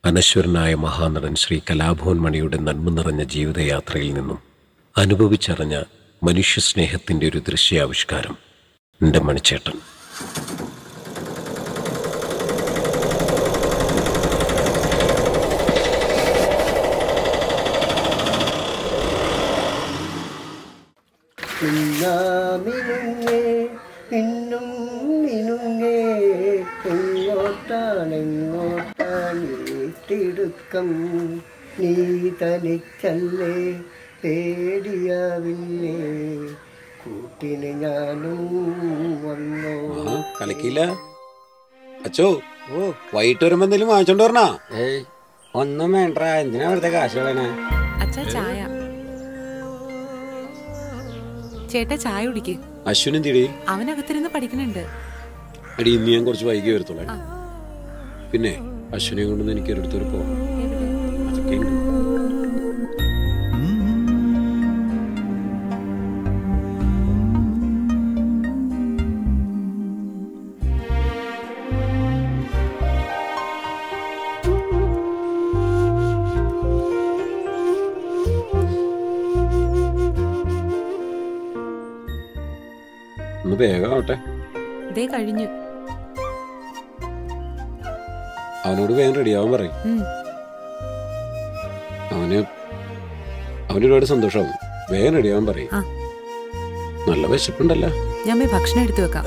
അനശ്വരനായ മഹാനടൻ ശ്രീ കലാഭവൻ മണിയുടെ നന്മ നിറഞ്ഞ ജീവിതയാത്രയിൽ നിന്നും അനുഭവിച്ചറിഞ്ഞ മനുഷ്യസ്നേഹത്തിൻ്റെ ഒരു ദൃശ്യാവിഷ്കാരം എൻ്റെ മണിച്ചേട്ടൻ മിന്നാമിനുങ്ങേ പിന്നും മിനുങ്ങേ എങ്ങോട്ടാണെങ്ങോട്ടാണിട്ടിടുക്കം നീ തനിച്ചല്ലേ പേടിയാവില്ലേ കൂട്ടിന് ഞാനും വന്നോ കലക്കില്ല അച്ചോ ഓ വൈകിട്ട് വരുമ്പോ എന്തെങ്കിലും വാങ്ങിച്ചോണ്ട് വരണ ഏയ് ഒന്നും വേണ്ട എന്തിനാ വെറുതെ കാശ് കളയണേ അച്ഛാ ചായ ചേട്ടാ ചായ കുടിക്ക് അശ്വിനും തിടി അവനകത്തിരുന്ന് പഠിക്കുന്നുണ്ട് അടി ഇന്ന് ഞാൻ കുറച്ച് വൈകി വരത്തുള്ളൂ പിന്നെ അശ്വിനെ കൊണ്ടൊന്ന് എനിക്ക് ഒരിടത്തൊരു പോകണം അതൊക്കെ ഉണ്ട് ഒന്ന് വേഗം ആവട്ടെ ദേ കഴിഞ്ഞു അവനോട് വേഗം റെഡിയാവാൻ പറയും ഉം. അവന് അവന് ഒരുപാട് സന്തോഷമാവും വേഗം റെഡിയാവാൻ പറയും ആ. നല്ല വിശപ്പുണ്ടല്ലോ ഞാൻ പോയി ഭക്ഷണം എടുത്തു വെക്കാം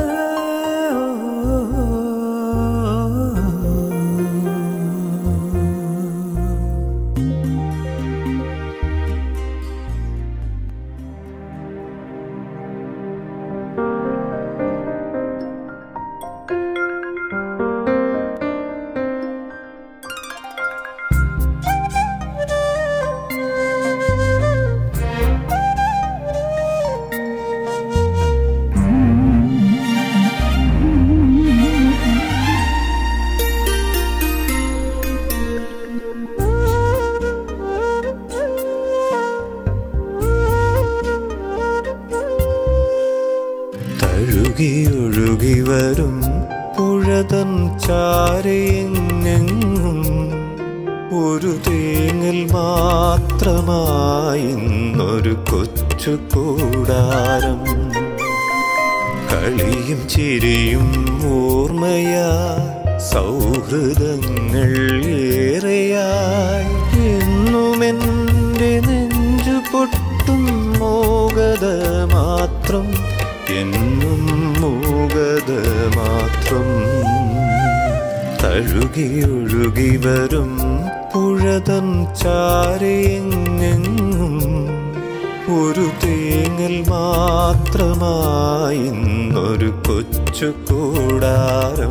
തഴുകിയൊഴുകി വരും പുഴതൻ ചാരയെങ്ങും ഒരു തേങ്ങൽ മാത്രമായിന്നൊരു കൊച്ചു കൂടാരം കളിയും ചിരിയും ഓർമ്മയാ സൗഹൃദങ്ങൾ ഏറെയായി എന്നുമെൻ്റെ നെഞ്ചു പൊട്ടും മോകത മാത്രം എന്നും മൂകത മാത്രം തഴുകിയൊഴുകി വരും പുഴതൻ ചാരയെങ്ങും ഒരു തേങ്ങൽ മാത്രമായിന്നൊരു കൊച്ചു കൂടാരം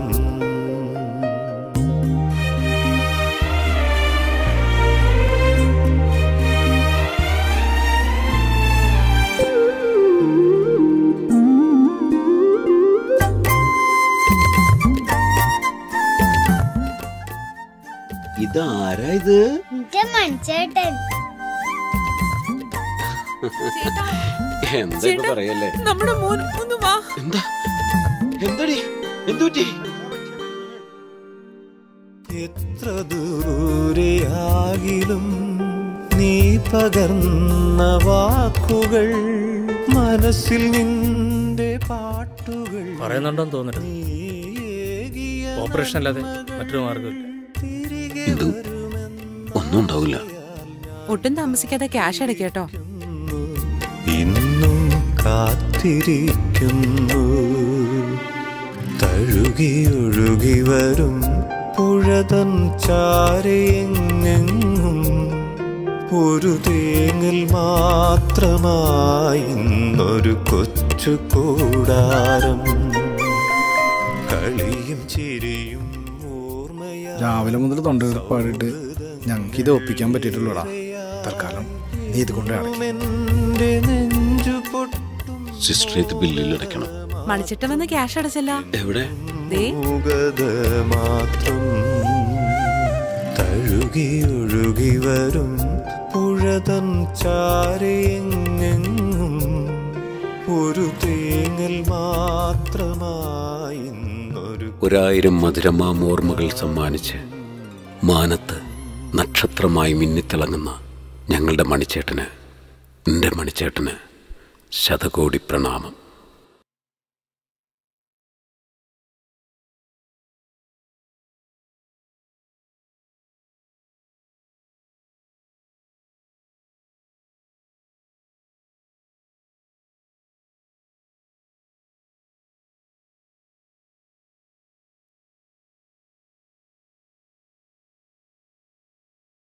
ഇതാരാ ഇത് എന്റെ മണിച്ചേട്ടൻ എന്താ ഇപ്പൊ പറയല്ലേ നമ്മുടെ മോൻ ഒന്ന് വാ എന്താ എന്തടി എന്തുപറ്റി എത്ര ദൂരെയാകിലും നീ പകർന്ന വാക്കുകൾ മനസ്സിൽ നിന്റെ പാട്ടുകൾ പറയുന്നുണ്ടോന്ന് തോന്നരുത് നീ ഏകിയ ഓപ്പറേഷൻ അല്ലാതെ മറ്റൊരു മാർഗമില്ല തിരികെ എന്തു ഒന്നും ഉണ്ടാവില്ല ഒട്ടും താമസിക്കാതെ ക്യാഷ് അടയ്ക്കട്ടോ ഇന്നും കാത്തിരിക്കുന്നു തഴുകിയൊഴുകി വരും പുഴതൻ ചാരയെങ്ങും ഒരു തേങ്ങൽ മാത്രമായിന്നൊരു കൊച്ചു കൂടാരം കളിയും ചിരിയും ഓർമ്മയാ രാവിലെ മുതൽ തൊണ്ടപ്പാടിയിട്ട് ഞങ്ങൾക്ക് ഇത് ഒപ്പിക്കാൻ പറ്റിയിട്ടുള്ളൂടാ തൽക്കാലം നീ ഇത് കൊണ്ട് അടയ്ക്കും എന്റെ നെഞ്ചു പൊട്ടും സിസ്റ്റർ ഇത് ബില്ലിൽ അടയ്ക്കണം മണിച്ചിട്ടൻ വന്ന് ക്യാഷ് അടച്ചല്ല എവിടെ ദേ മൂകത മാത്രം തഴുകിയൊഴുകി വരും പുഴതൻ ചാരയെങ്ങും ഒരു തേങ്ങൽ മാത്രമായിന്നൊരു ഒരായിരം മധുരമാം ഓർമ്മകൾ സമ്മാനിച്ച് മാനത്ത് നക്ഷത്രമായി മിന്നിത്തിളങ്ങുന്ന ഞങ്ങളുടെ മണിച്ചേട്ടന് എൻ്റെ മണിച്ചേട്ടന് ശതകോടി പ്രണാമം